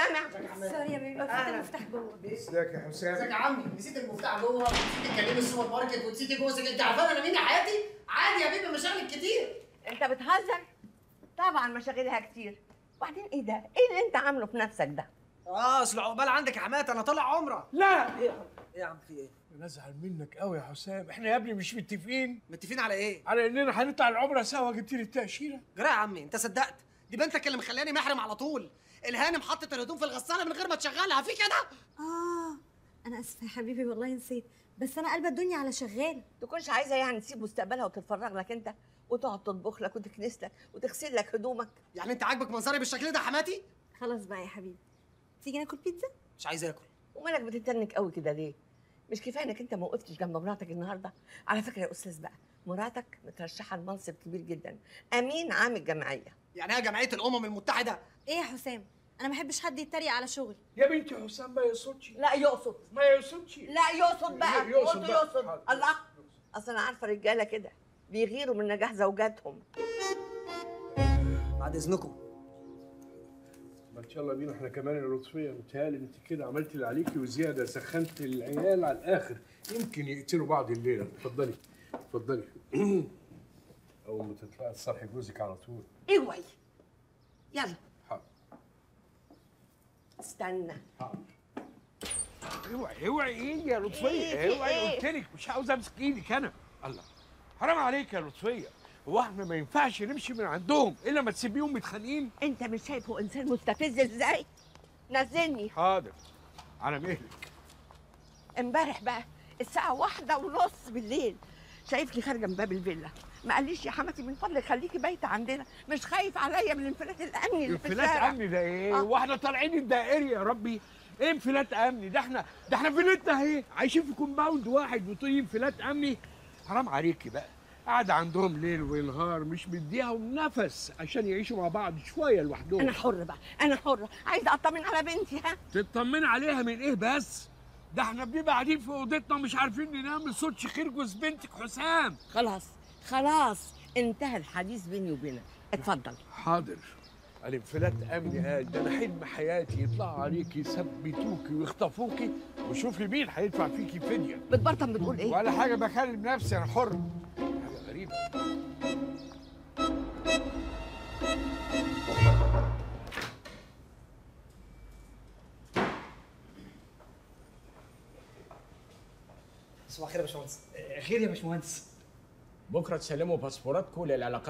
سامع سوري يا بيبي فتحت المفتاح جوه ازيك يا حسام ازيك يا عمي نسيت المفتاح جوه ونسيت تكلمي السوبر ماركت ونسيتي جوزك انت عارفه انا مين يا حياتي عادي يا بيبي مشاغلك كتير انت بتهزر طبعا مشاغلها كتير وبعدين ايه ده ايه اللي انت عامله في نفسك ده اه اصل عقبال عندك يا حماتي انا طالع عمره لا ايه يا عم ايه يا عم في ايه انا ازعل منك قوي يا حسام احنا يا ابني مش متفقين متفقين على ايه على اننا هنطلع العمره سوا جبت لي التاشيره جرى يا عمي انت صدقت دي بنتك اللي مخلاني محرم على طول الهانم حطت الهدوم في الغساله من غير ما تشغلها في كده اه انا اسفه يا حبيبي والله نسيت بس انا قلبة الدنيا على شغال تكونش عايزه يعني تسيب مستقبلها وتتفرغ لك انت وتقعد تطبخ لك وتكنس لك وتغسل لك هدومك يعني انت عاجبك منظري بالشكل ده يا حماتي خلاص بقى يا حبيبي تيجي ناكل بيتزا مش عايز اكل ومالك بتتنك قوي كده ليه مش كفايه انك انت ما وقفتش جنب مراتك النهارده على فكره يا استاذ بقى مراتك مترشحه لمنصب كبير جدا امين عام الجمعيه يعني ايه جمعيه الامم المتحده ايه يا حسام انا ما بحبش حد يتريق على شغلي يا بنتي حسام ما يقصدش لا يقصد ما يقصدش لا يقصد بقى يقصد قلت بقى. يقصد حاضر. الله اصل انا عارفه رجاله كده بيغيروا من نجاح زوجاتهم بعد اذنكم ما ان شاء الله بينا احنا كمان يا لطفيه متهيألي انت كده عملتي اللي عليكي وزياده سخنت العيال على الاخر يمكن يقتلوا بعض الليله اتفضلي اتفضلي اول ما تطلعي تصرحي جوزك على طول اوعي يلا حاضر استنى حاضر اوعي اوعي ايدي يا لطفيه إيه؟ اوعي إيه؟ قلت لك مش عاوز امسك ايدك انا الله حرام عليك يا لطفيه هو احنا ما ينفعش نمشي من عندهم الا ما تسيبيهم متخانقين انت مش شايفه انسان مستفز ازاي نزلني حاضر على مهلك امبارح بقى الساعة واحدة ونص بالليل شايفني خارجة من باب الفيلا ما قاليش يا حماتي من فضلك خليكي بايتة عندنا مش خايف عليا من الانفلات الأمني اللي في انفلات الشارع امني ده ايه؟ آه. واحنا طالعين الدائري يا ربي ايه انفلات امني ده احنا ده احنا فيلتنا اهي عايشين في كومباوند واحد وتقولي انفلات امني حرام عليكي بقى قاعدة عندهم ليل ونهار مش مديهم نفس عشان يعيشوا مع بعض شوية لوحدهم أنا حرة بقى أنا حرة عايزة أطمن على بنتي ها تطمني عليها من ايه بس؟ ده احنا بنبقى قاعدين في اوضتنا مش عارفين ننام لصوت شخير جوز بنتك حسام خلاص خلاص انتهى الحديث بيني وبينك اتفضل حاضر الانفلات امني قال ده انا حلم حياتي يطلعوا عليكي يثبتوكي ويخطفوكي وشوفي مين هيدفع فيكي فديه بتبرطم بتقول إيه ولا حاجه بكلم نفسي انا حر حاجه غريبه صباح الخير يا باشمهندس خير يا باشمهندس بكره تسلموا باسبوراتكم للعلاقات